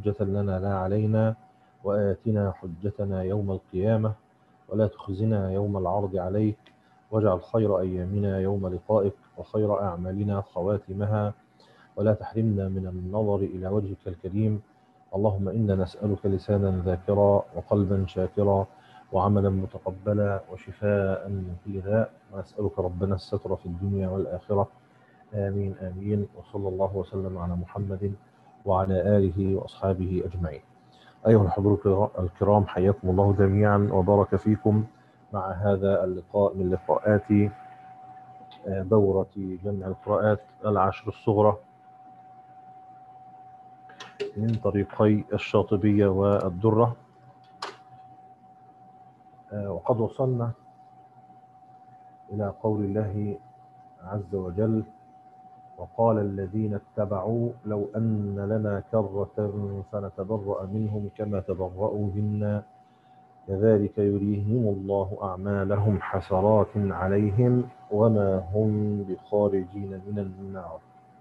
حجة لنا لا علينا وآتنا حجتنا يوم القيامة ولا تخزنا يوم العرض عليك واجعل خير أيامنا يوم لقائك وخير أعمالنا خواتمها ولا تحرمنا من النظر إلى وجهك الكريم اللهم إنا نسألك لسانا ذاكرا وقلبا شاكرا وعملا متقبلا وشفاء من كل داء ونسألك ربنا الستر في الدنيا والآخرة آمين آمين وصلى الله وسلم على محمد وعلى آله وأصحابه أجمعين أيها الحضور الكرام حياكم الله جميعا وبارك فيكم مع هذا اللقاء من لقاءات دورة جمع القراءات العشر الصغرى من طريقي الشاطبية والدرة وقد وصلنا إلى قول الله عز وجل وقال الذين اتبعوا لو أن لنا كرة فنتبرأ منهم كما تبرأوا منا كذلك يريهم الله أعمالهم حسرات عليهم وما هم بخارجين من النار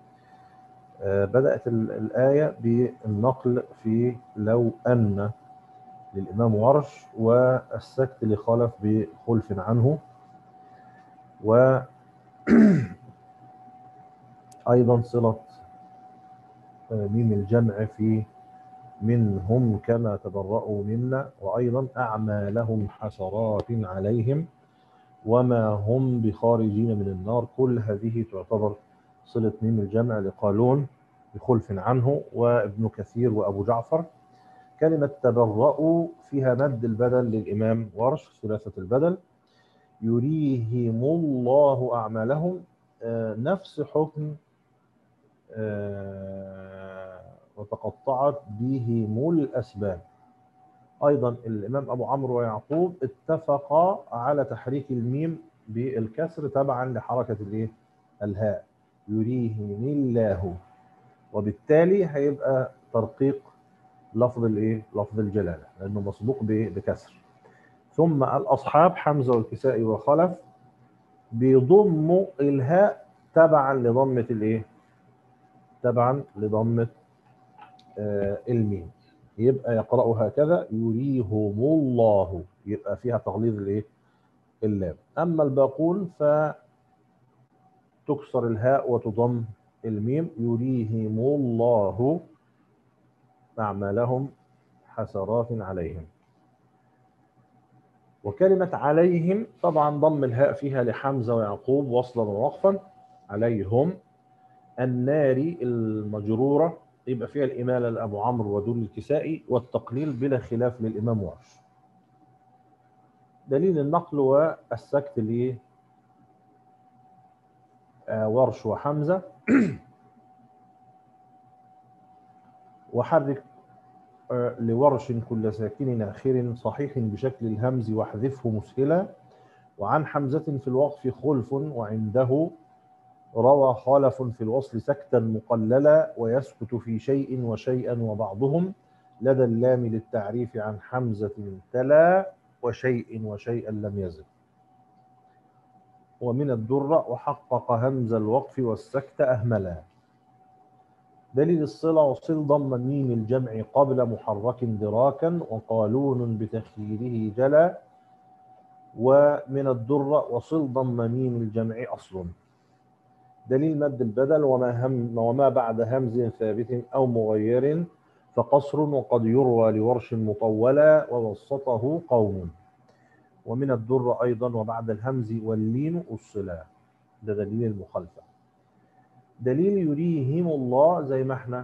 بدأت الآية بالنقل في لو أن للإمام ورش والسكت لخلف بخلف عنه و أيضا صلة ميم الجمع في منهم كما تبرأوا منا وأيضا أعمالهم حسرات عليهم وما هم بخارجين من النار كل هذه تعتبر صلة ميم الجمع لقالون بخلف عنه وابن كثير وأبو جعفر كلمة تبرأوا فيها مد البدل للإمام ورش ثلاثة البدل يريهم الله أعمالهم نفس حكم وتقطعت بهم الأسباب أيضا الإمام أبو عمرو ويعقوب اتفقا على تحريك الميم بالكسر تبعا لحركة الايه الهاء يريهم الله وبالتالي هيبقى ترقيق لفظ الايه لفظ الجلاله لانه مسبوق بكسر ثم الاصحاب حمزه والكسائي وخلف بيضموا الهاء تبعا لضمه الايه تبعا لضمه آه الميم يبقى يقرأ هكذا يريهم الله يبقى فيها تغليظ الايه اللام اما الباقون فتكسر الهاء وتضم الميم يريهم الله أعمالهم حسرات عليهم وكلمة عليهم طبعا ضم الهاء فيها لحمزة ويعقوب وصلا ووقفا عليهم النار المجرورة يبقى فيها الإمالة لأبو عمرو ودول الكسائي والتقليل بلا خلاف للإمام ورش دليل النقل والسكت ل ورش وحمزة وحرك لورش كل ساكن آخر صحيح بشكل الهمز واحذفه مسهلا وعن حمزة في الوقف خلف وعنده روى خالف في الوصل سكتا مقللا ويسكت في شيء وشيئا وبعضهم لدى اللام للتعريف عن حمزة تلا وشيء وشيئا لم يزل ومن الدرة وحقق همز الوقف والسكت أهملا دليل الصلة وصل ضم ميم الجمع قبل محرك دراكا وقالون بتخييره جلا ومن الدرة وصل ضم ميم الجمع أصل دليل مد البدل وما, هم وما بعد همز ثابت أو مغير فقصر وقد يروى لورش مطولا ووسطه قوم ومن الدر أيضا وبعد الهمز واللين أصلا ده دليل المخالفة دليل يريهم الله زي ما احنا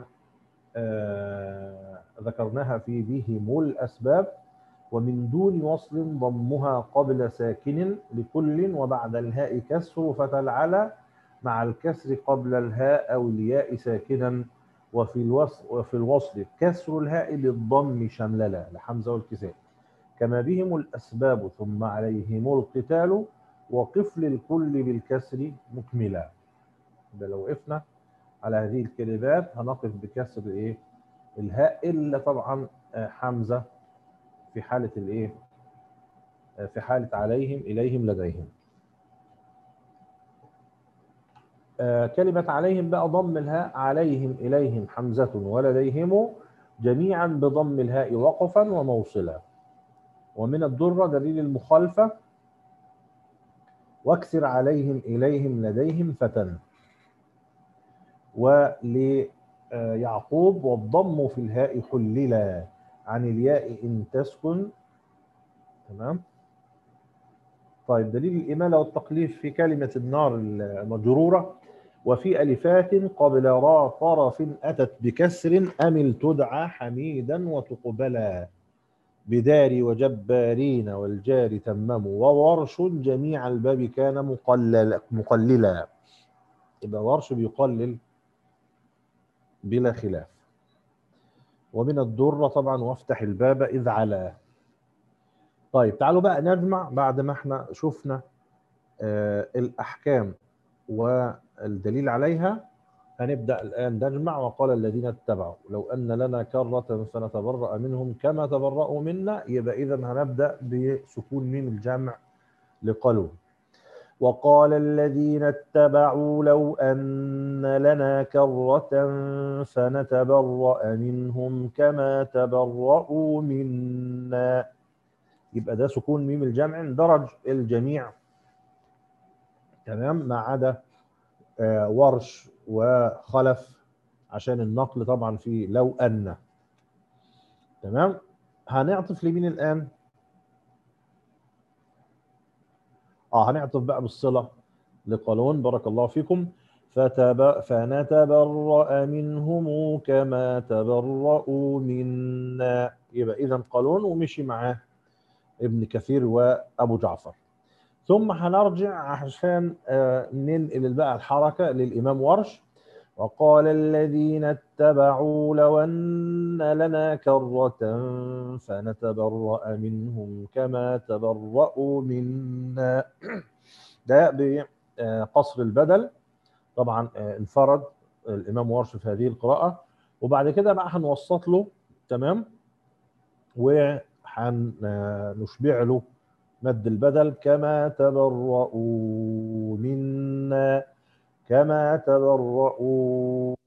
آه ذكرناها في بهم الأسباب ومن دون وصل ضمها قبل ساكن لكل وبعد الهاء كسر فتلعل مع الكسر قبل الهاء أو الياء ساكنا وفي الوصل, وفي الوصل كسر الهاء بالضم شمللا لحمزة والكساء كما بهم الأسباب ثم عليهم القتال وقفل الكل بالكسر مكملا ده لو وقفنا على هذه الكلمات هنقف بكسر الايه الهاء الا طبعا حمزه في حاله الايه في حاله عليهم اليهم لديهم كلمة عليهم بقى ضم الهاء عليهم إليهم حمزة ولديهم جميعا بضم الهاء وقفا وموصلا ومن الدرة دليل المخالفة واكثر عليهم إليهم لديهم فتن وليعقوب والضم في الهاء حللا عن الياء إن تسكن تمام طيب دليل الإمالة والتقليف في كلمة النار المجرورة وفي ألفات قبل را طرف أتت بكسر أمل تدعى حميدا وتقبلا بدار وجبارين والجار تمموا وورش جميع الباب كان مقلل مقللا يبقى ورش بيقلل بلا خلاف ومن الدرة طبعا وافتح الباب إذ على طيب تعالوا بقى نجمع بعد ما احنا شفنا آه الأحكام والدليل عليها هنبدأ الآن نجمع وقال الذين اتبعوا لو أن لنا كرة فنتبرأ منهم كما تبرأوا منا يبقى إذا هنبدأ بسكون ميم الجمع لقالوا وقال الذين اتبعوا لو أن لنا كرة فنتبرأ منهم كما تبرأوا منا يبقى ده سكون ميم الجمع درج الجميع تمام ما عدا آه ورش وخلف عشان النقل طبعا في لو أن تمام هنعطف لمين الآن اه هنعطف بقى بالصلة لقالون بارك الله فيكم فتب... فنتبرأ منهم كما تبرأوا منا يبقى إذا قالون ومشي معاه ابن كثير وأبو جعفر ثم هنرجع عشان ننقل بقى الحركة للإمام ورش وقال الذين اتبعوا لو أن لنا كرة فنتبرأ منهم كما تبرأوا منا ده بقصر البدل طبعا انفرد الإمام ورش في هذه القراءة وبعد كده بقى هنوسط له تمام وهنشبع له مد البدل كما تبرؤوا منا كما تبرؤوا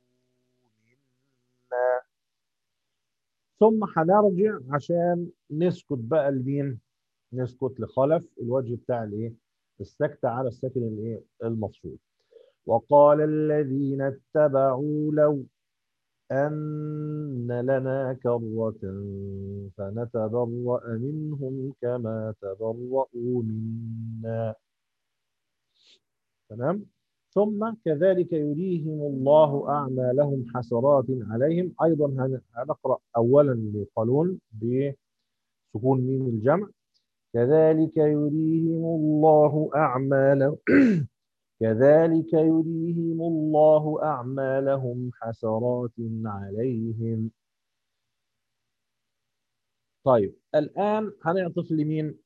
منا ثم هنرجع عشان نسكت بقى لمين نسكت لخلف الوجه بتاع الايه السكتة على الساكن الايه المفصول وقال الذين اتبعوا لو أن لنا كرة فنتبرأ منهم كما تبرأوا منا تمام ثم كذلك يريهم الله أعمالهم حسرات عليهم أيضا هنقرأ أولا لقالون بسكون ميم الجمع كذلك يريهم الله أعمالهم كذلك يريهم الله أعمالهم حسرات عليهم طيب الآن هنعطف لمين؟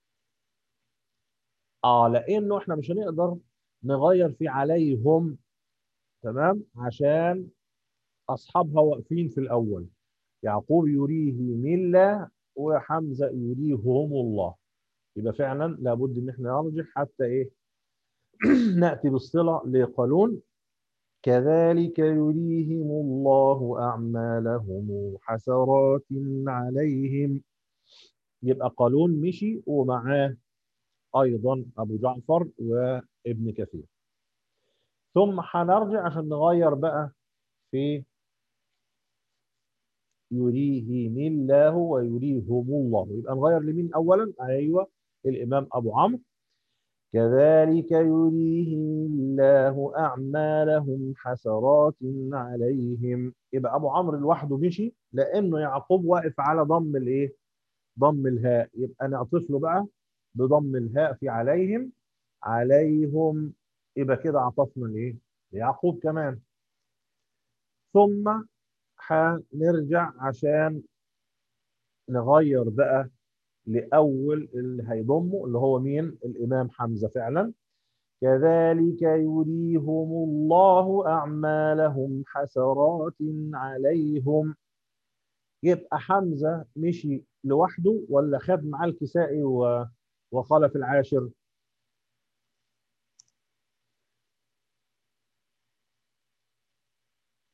آه لأنه إحنا مش هنقدر نغير في عليهم تمام عشان أصحابها واقفين في الأول يعقوب يريهم الله وحمزة يريهم الله يبقى فعلا لابد إن إحنا نرجع حتى إيه نأتي بالصلة لقالون كذلك يريهم الله أعمالهم حسرات عليهم يبقى قالون مشي ومعاه أيضا أبو جعفر وابن كثير ثم هنرجع عشان نغير بقى في يريهم الله ويريهم الله يبقى نغير لمين أولا أيوة الإمام أبو عمرو كذلك يريهم الله أعمالهم حسرات عليهم يبقى أبو عمرو لوحده مشي لأنه يعقوب واقف على ضم الإيه؟ ضم الهاء يبقى نعطف له بقى بضم الهاء في عليهم عليهم يبقى كده عطفنا لإيه؟ ليعقوب كمان ثم هنرجع عشان نغير بقى لأول اللي هيضمه اللي هو مين الإمام حمزة فعلا كذلك يريهم الله أعمالهم حسرات عليهم يبقى حمزة مشي لوحده ولا خد معاه الكسائي وخلف العاشر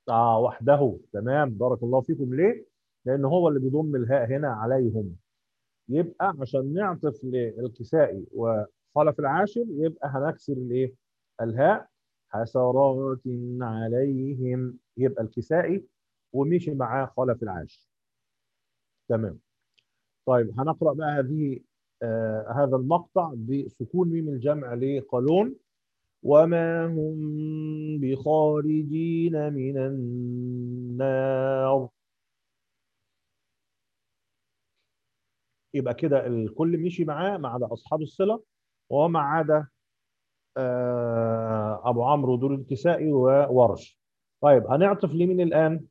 اه وحده تمام بارك الله فيكم ليه؟ لان هو اللي بيضم الهاء هنا عليهم يبقى عشان نعطف للكسائي وخلف العاشر يبقى هنكسر الايه؟ الهاء حسرات عليهم يبقى الكسائي ومشي معاه خلف العاشر تمام طيب هنقرا بقى هذه آه هذا المقطع بسكون ميم الجمع لقالون وما هم بخارجين من النار يبقى كده الكل مشي معاه ما عدا اصحاب الصله وما عدا آه ابو عمرو دور الكسائي وورش طيب هنعطف لمين الان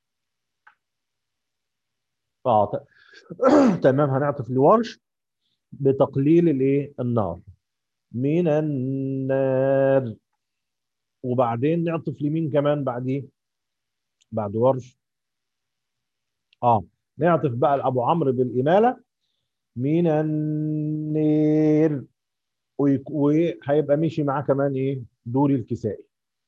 اه تمام هنعطف لورش بتقليل الايه النار من النار وبعدين نعطف لمين كمان بعديه بعد ورش اه نعطف بقى لابو عمرو بالاماله من النير وهيبقى مشي معاه كمان ايه دوري الكسائي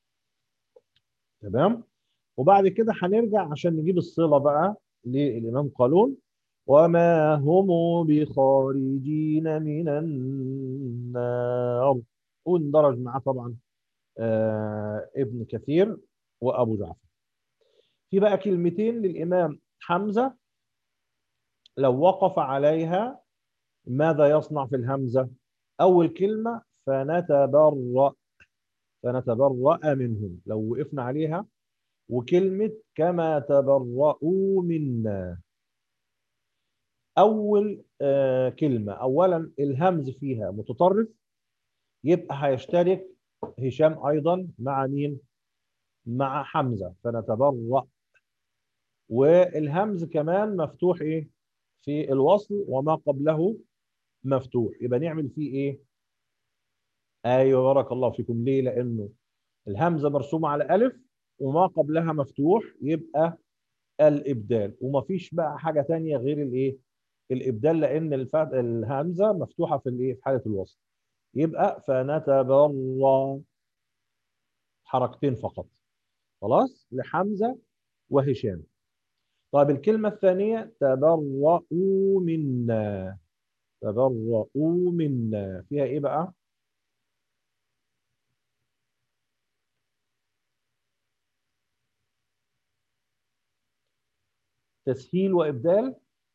تمام وبعد كده هنرجع عشان نجيب الصله بقى للامام قالون وما هم بخارجين من النار واندرج معاه طبعا آه ابن كثير وابو جعفر في بقى كلمتين للامام حمزه لو وقف عليها ماذا يصنع في الهمزه اول كلمه فنتبرأ فنتبرأ منهم لو وقفنا عليها وكلمه كما تبرؤوا منا اول آه كلمه اولا الهمز فيها متطرف يبقى هيشترك هشام ايضا مع مين مع حمزه فنتبرأ والهمز كمان مفتوح ايه في الوصل وما قبله مفتوح يبقى نعمل فيه ايه ايوه بارك الله فيكم ليه لانه الهمزه مرسومه على الف وما قبلها مفتوح يبقى الابدال ومفيش بقى حاجه تانية غير الايه الابدال لان الفت... الهمزه مفتوحه في الايه في حاله الوصل يبقى فنتبرى حركتين فقط خلاص لحمزه وهشام طيب الكلمه الثانيه تبرؤوا منا تبرؤوا منا فيها ايه بقى تسهيل وابدال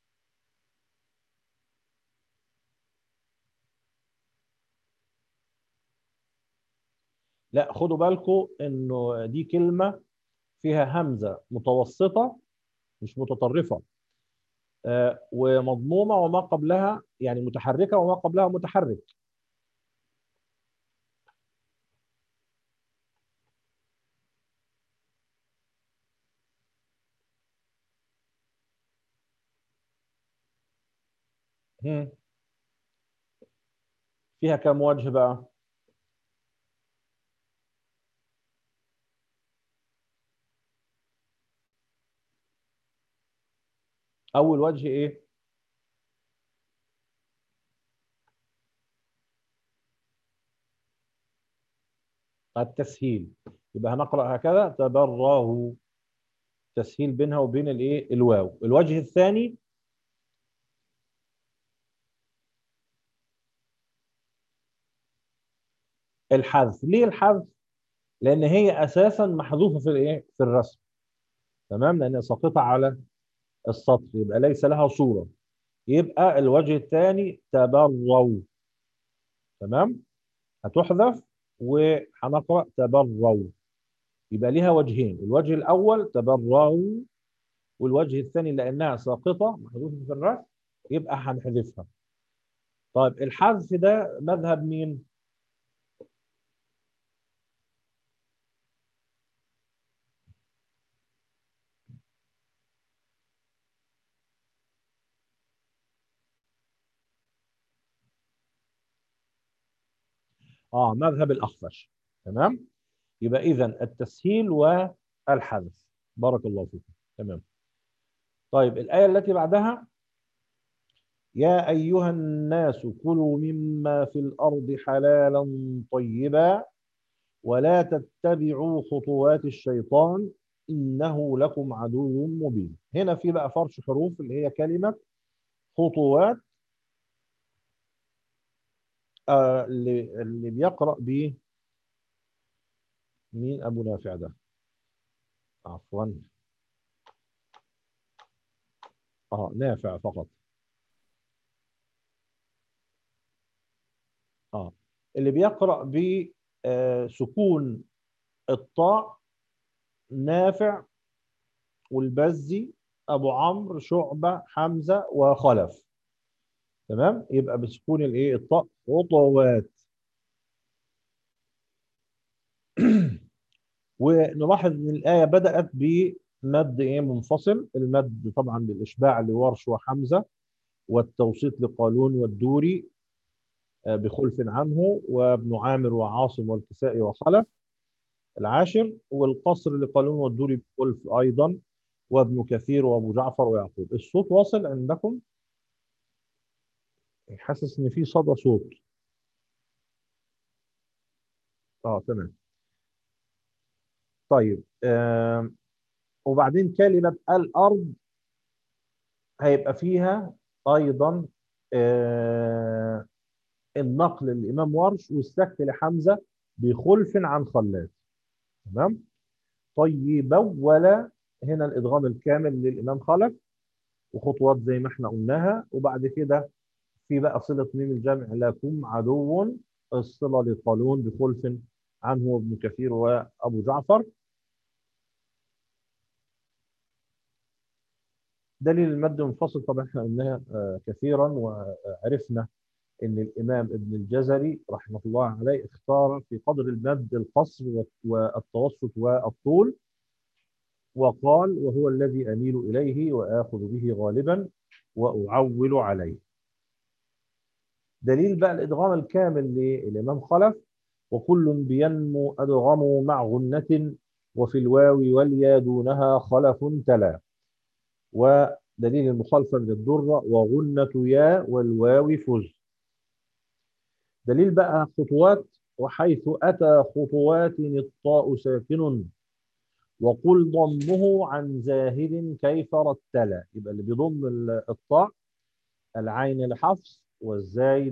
لا خدوا بالكم انه دي كلمه فيها همزه متوسطه مش متطرفه آه ومضمومه وما قبلها يعني متحركه وما قبلها متحرك هم. فيها كم وجه بقى اول وجه ايه التسهيل يبقى هنقرا هكذا تبراه تسهيل بينها وبين الايه الواو الوجه الثاني الحذف ليه الحذف لان هي اساسا محذوفه في الايه في الرسم تمام لان ساقطه على السطر يبقى ليس لها صوره يبقى الوجه الثاني تبروا تمام هتحذف وهنقرا تبروا يبقى ليها وجهين الوجه الاول تبروا والوجه الثاني لانها ساقطه محذوفه في الرسم يبقى هنحذفها طيب الحذف ده مذهب مين اه مذهب الاخفش تمام يبقى اذا التسهيل والحذف بارك الله فيكم تمام طيب الايه التي بعدها يا ايها الناس كلوا مما في الارض حلالا طيبا ولا تتبعوا خطوات الشيطان إنه لكم عدو مبين هنا في بقى فرش حروف اللي هي كلمة خطوات آه اللي اللي بيقرأ ب مين أبو نافع ده عفوا اه نافع فقط اه اللي بيقرأ بسكون الطاء نافع والبزي ابو عمرو شعبه حمزه وخلف تمام يبقى بسكون الايه الطاء خطوات ونلاحظ ان الايه بدات بمد ايه منفصل المد طبعا بالاشباع لورش وحمزه والتوسيط لقالون والدوري بخلف عنه وابن عامر وعاصم والكسائي وخلف العاشر والقصر لقالون والدوري بخلف ايضا وابن كثير وابو جعفر ويعقوب الصوت واصل عندكم حاسس ان في صدى صوت اه تمام طيب آه وبعدين كلمة الأرض هيبقى فيها أيضا آه النقل للإمام ورش والسكت لحمزة بخلف عن خلاد تمام طيب ولا هنا الإدغام الكامل للإمام خلف وخطوات زي ما احنا قلناها وبعد كده في بقى صلة ميم الجمع لكم عدو الصلة لقالون بخلف عنه وابن كثير وأبو جعفر دليل المد منفصل طبعا احنا قلناها كثيرا وعرفنا ان الامام ابن الجزري رحمه الله عليه اختار في قدر المد القصر والتوسط والطول وقال وهو الذي اميل اليه واخذ به غالبا واعول عليه. دليل بقى الادغام الكامل للامام خلف وكل بينمو ادغموا مع غنة وفي الواو واليا دونها خلف تلا. ودليل المخالفه من الدره وغنة يا والواو فز. دليل بقى خطوات وحيث أتى خطوات الطاء ساكن وقل ضمه عن زاهد كيف رتلا يبقى اللي بيضم الطاء العين لحفص والزاي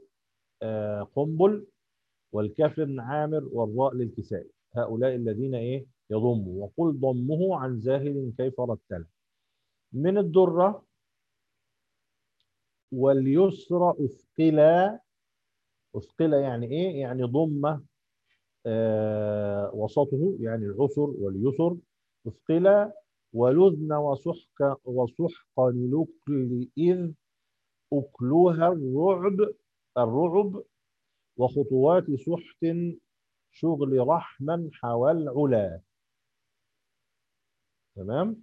لقنبل والكاف لابن عامر والراء للكسائي هؤلاء الذين ايه يضموا وقل ضمه عن زاهد كيف رتلا من الدرة واليسر أثقلا أثقل يعني إيه؟ يعني ضم آه وسطه يعني العسر واليسر أثقل ولذن وسحق وسحق لكل إذ أكلها الرعب الرعب وخطوات سحت شغل رحما حوى العلا تمام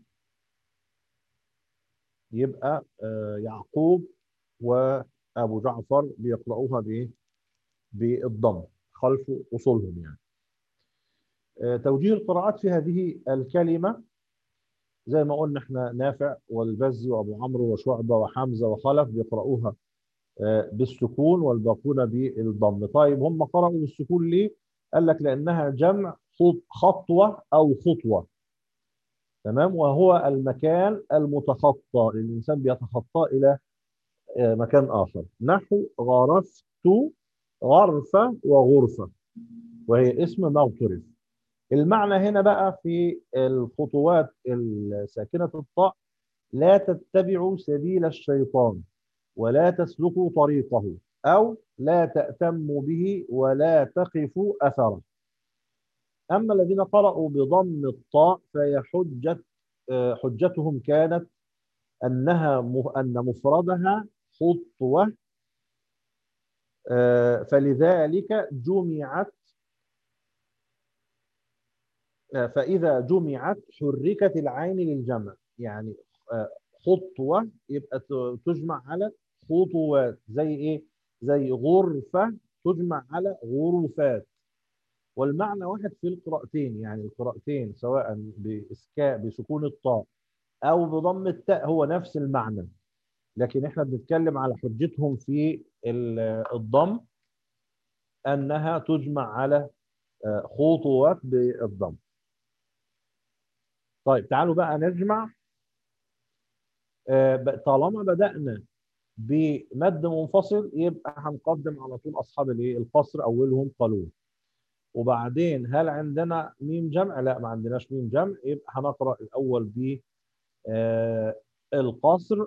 يبقى آه يعقوب وأبو جعفر بيقرأوها بإيه؟ بالضم خلف أصولهم يعني توجيه القراءات في هذه الكلمة زي ما قلنا احنا نافع والبزي وابو عمرو وشعبة وحمزة وخلف بيقرأوها بالسكون والباقون بالضم طيب هم قرأوا بالسكون ليه؟ قال لك لأنها جمع خطوة أو خطوة تمام وهو المكان المتخطى الإنسان بيتخطى إلى مكان آخر نحو غرفت غرفة وغرفة وهي اسم مغترف المعنى هنا بقى في الخطوات الساكنة الطاء لا تتبعوا سبيل الشيطان ولا تسلكوا طريقه أو لا تأتموا به ولا تقفوا أثره أما الذين قرأوا بضم الطاء فهي حجة حجتهم كانت أنها أن مفردها خطوة فلذلك جمعت فإذا جمعت حركت العين للجمع يعني خطوة يبقى تجمع على خطوات زي إيه؟ زي غرفة تجمع على غرفات والمعنى واحد في القراءتين يعني القراءتين سواء بإسكاء بسكون الطاء أو بضم التاء هو نفس المعنى لكن احنا بنتكلم على حجتهم في الضم انها تجمع على خطوات بالضم طيب تعالوا بقى نجمع آه، ب- طالما بدأنا بمد منفصل يبقى هنقدم على طول أصحاب الايه القصر أولهم قالون وبعدين هل عندنا ميم جمع؟ لا ما عندناش ميم جمع يبقى هنقرأ الأول ب آه، القصر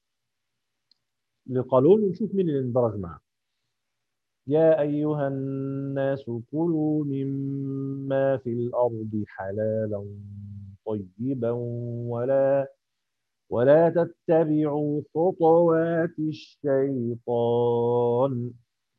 لقالون ونشوف مين اللي اندرج معاه يا أيها الناس كلوا مما في الأرض حلالا طيبا ولا ولا تتبعوا خطوات الشيطان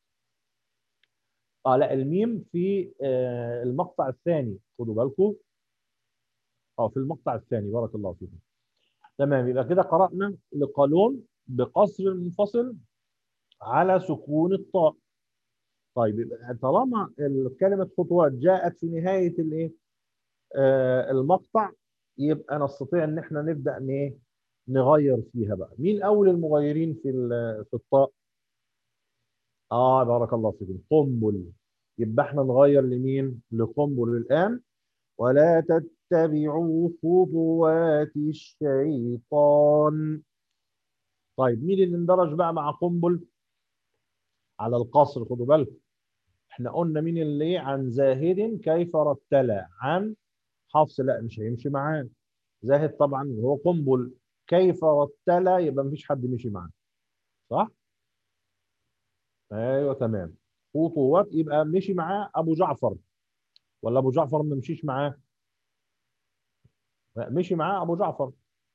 اه لا الميم في آه المقطع الثاني خدوا بالكم اه في المقطع الثاني بارك الله فيكم تمام يبقى كده قرأنا لقالون بقصر المنفصل على سكون الطاء طيب يبقى طالما كلمة خطوات جاءت في نهاية الايه آه المقطع يبقى نستطيع ان احنا نبدأ ن- ايه نغير فيها بقى مين اول المغيرين في ال- في الطاء اه بارك الله فيكم قنبل يبقى احنا نغير لمين لقنبل الان ولا تتبعوا خطوات الشيطان طيب مين اللي اندرج بقى مع قنبل على القصر خدوا بالكم احنا قلنا مين اللي عن زاهد كيف رتل عن حفص لا مش هيمشي معاه زاهد طبعا هو قنبل كيف رتل يبقى مفيش حد مشي معاه صح ايوه تمام خطوات يبقى مشي معاه ابو جعفر ولا ابو جعفر ما مشيش معاه لا، مشي معاه ابو جعفر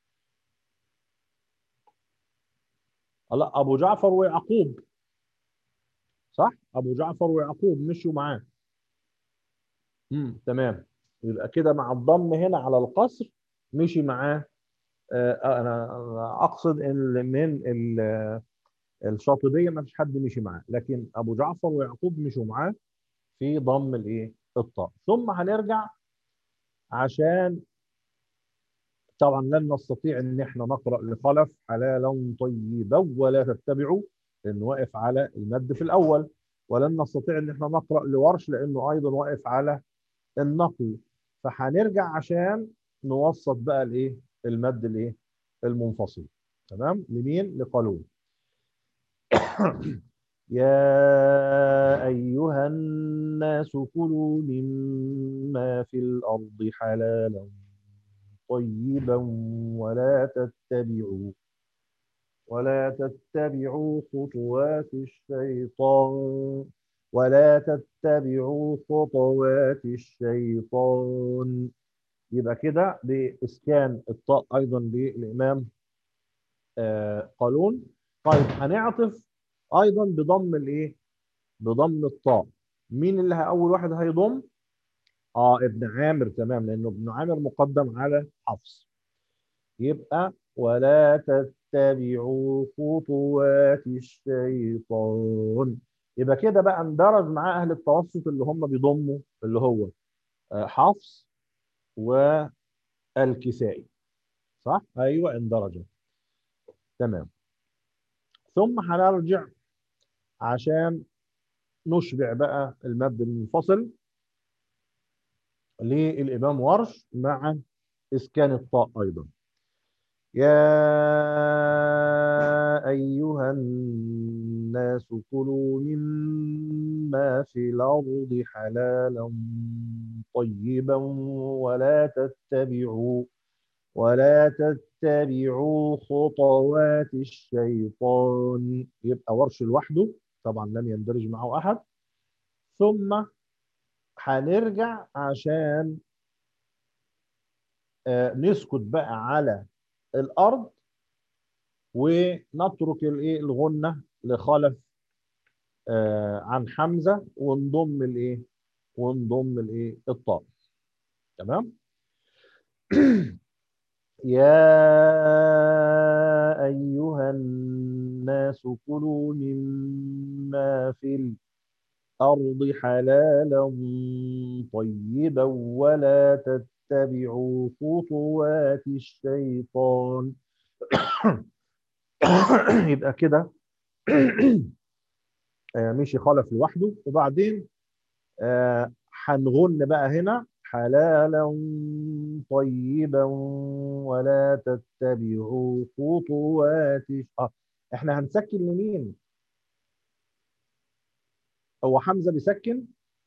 لا ابو جعفر ويعقوب صح ابو جعفر ويعقوب مشوا معاه امم تمام يبقى كده مع الضم هنا على القصر مشي معاه آه انا أنا اقصد ان من ال- الشاطبيه ما فيش حد مشي معاه لكن ابو جعفر ويعقوب مشوا معاه في ضم الايه الطاء ثم هنرجع عشان طبعا لن نستطيع ان احنا نقرا لخلف حلالا طيبا ولا تتبعوا لانه واقف على المد في الاول ولن نستطيع ان احنا نقرا لورش لانه ايضا واقف على النقل فهنرجع عشان نوسط بقى الايه المد الايه المنفصل تمام لمين لقالون يا أيها الناس كلوا مما في الأرض حلالا طيبا ولا تتبعوا ولا تتبعوا خطوات الشيطان ولا تتبعوا خطوات الشيطان يبقى كده بإسكان الطاء أيضا للإمام آه قالون طيب هنعطف ايضا بضم الايه بضم الطاء مين اللي اول واحد هيضم اه ابن عامر تمام لانه ابن عامر مقدم على حفص يبقى ولا تتبعوا خطوات الشيطان يبقى كده بقى اندرج مع اهل التوسط اللي هم بيضموا اللي هو آه، حفص والكسائي صح ايوه اندرج تمام ثم هنرجع عشان نشبع بقى المد المنفصل للإمام ورش مع إسكان الطاء أيضا يا أيها الناس كلوا مما في الأرض حلالا طيبا ولا تتبعوا ولا تتبعوا خطوات الشيطان يبقى ورش لوحده طبعا لم يندرج معه احد ثم هنرجع عشان آه، نسكت بقى على الارض ونترك الايه الغنه لخلف آه، عن حمزه ونضم الايه ونضم الايه الطاء تمام يا أيها الناس كلوا مما في الأرض حلالا طيبا ولا تتبعوا خطوات الشيطان يبقى كده آه، مشي خلف لوحده وبعدين آه، هنغن بقى هنا حلالا طيبا ولا تتبعوا خطوات آه. احنا هنسكن لمين هو حمزه بيسكن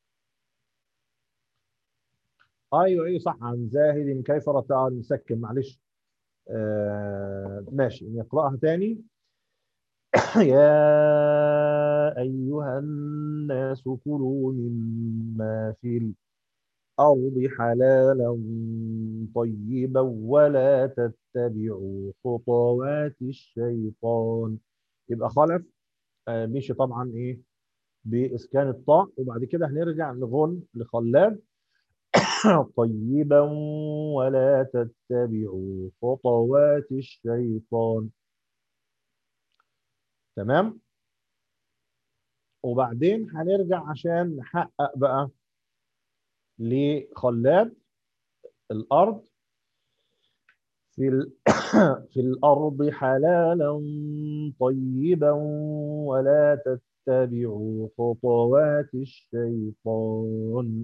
ايوه ايوه صح عن زاهد كيف رتع نسكن معلش آه ماشي نقراها تاني يا ايها الناس كلوا مما في الارض حلالا طيبا ولا تتبعوا خطوات الشيطان يبقى خلف آه مشي طبعا ايه باسكان الطاء وبعد كده هنرجع لغن لخلاد طيبا ولا تتبعوا خطوات الشيطان تمام وبعدين هنرجع عشان نحقق بقى لخلاد الارض في ال... في الارض حلالا طيبا ولا تتبعوا خطوات الشيطان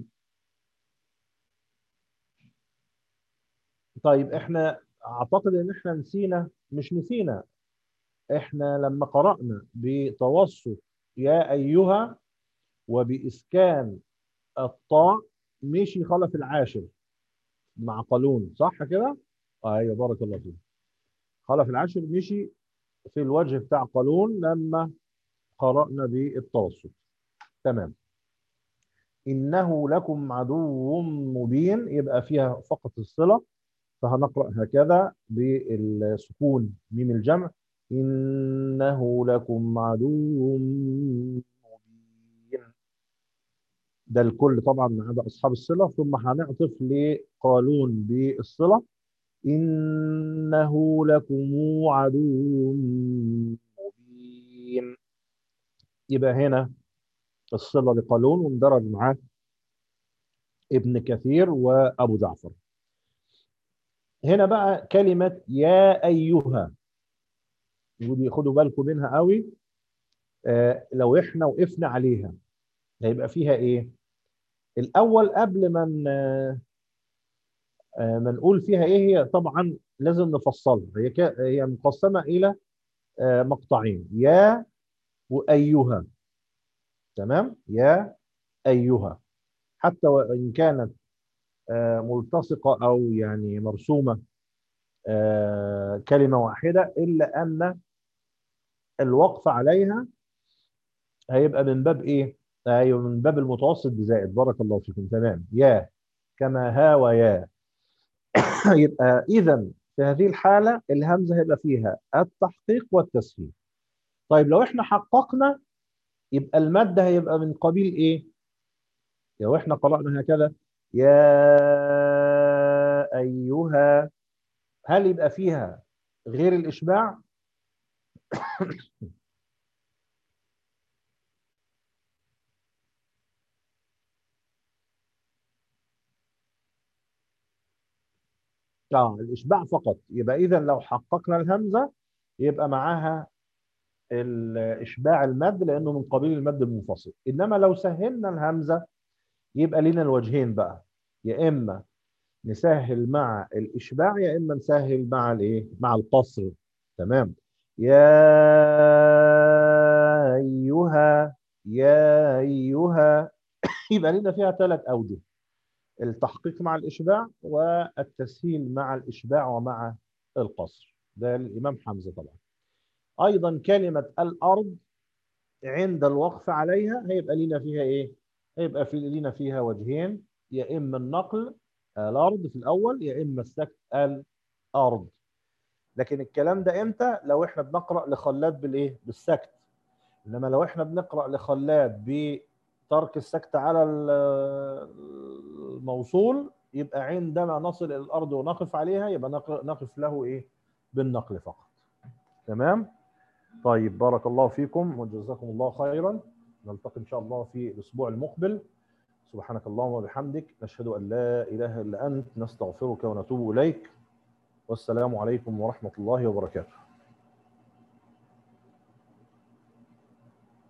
طيب احنا اعتقد ان احنا نسينا مش نسينا احنا لما قرأنا بتوسط يا ايها وباسكان الطاء مشي خلف العاشر مع قانون صح كده؟ ايوه بارك الله فيك خلف العاشر مشي في الوجه بتاع قانون لما قرأنا بالتوسط تمام إنه لكم عدو مبين يبقى فيها فقط الصلة فهنقرأ هكذا بالسكون ميم الجمع إنه لكم عدو مبين ده الكل طبعا ما عدا أصحاب الصلة ثم هنعطف لقالون بالصلة إنه لكم عدو مبين يبقى هنا الصلة لقالون وندرج معاه ابن كثير وأبو جعفر هنا بقى كلمة يا أيها ودي خدوا بالكم منها قوي آه لو احنا وقفنا عليها هيبقى فيها ايه الاول قبل ما آه ما نقول فيها ايه هي طبعا لازم نفصلها هي هي مقسمه الى آه مقطعين يا وايها تمام يا ايها حتى وان كانت آه ملتصقه او يعني مرسومه كلمه واحده الا ان الوقف عليها هيبقى من باب ايه؟ ايوه من باب المتوسط بزائد بارك الله فيكم تمام يا كما ها ويا يبقى اذا في هذه الحاله الهمزه هيبقى فيها التحقيق والتسهيل طيب لو احنا حققنا يبقى المد هيبقى من قبيل ايه؟ لو احنا قرانا هكذا يا ايها هل يبقى فيها غير الاشباع؟ اه الاشباع فقط يبقى اذا لو حققنا الهمزه يبقى معاها الاشباع المد لانه من قبيل المد المنفصل انما لو سهلنا الهمزه يبقى لنا الوجهين بقى يا اما نسهل مع الاشباع يا اما نسهل مع الايه مع القصر تمام يا ايها يا ايها يبقى لنا فيها ثلاث اوجه التحقيق مع الإشباع والتسهيل مع الإشباع ومع القصر ده للإمام حمزة طبعا أيضا كلمة الأرض عند الوقف عليها هيبقى لنا فيها إيه؟ هيبقى في لنا فيها وجهين يا إما النقل الأرض في الأول يا إما السكت الأرض لكن الكلام ده إمتى؟ لو إحنا بنقرأ لخلاد بالإيه؟ بالسكت إنما لو إحنا بنقرأ لخلاد ب ترك السكت على الموصول يبقى عندما نصل الى الارض ونقف عليها يبقى نقف له ايه بالنقل فقط تمام طيب بارك الله فيكم وجزاكم الله خيرا نلتقي ان شاء الله في الاسبوع المقبل سبحانك اللهم وبحمدك نشهد ان لا اله الا انت نستغفرك ونتوب اليك والسلام عليكم ورحمه الله وبركاته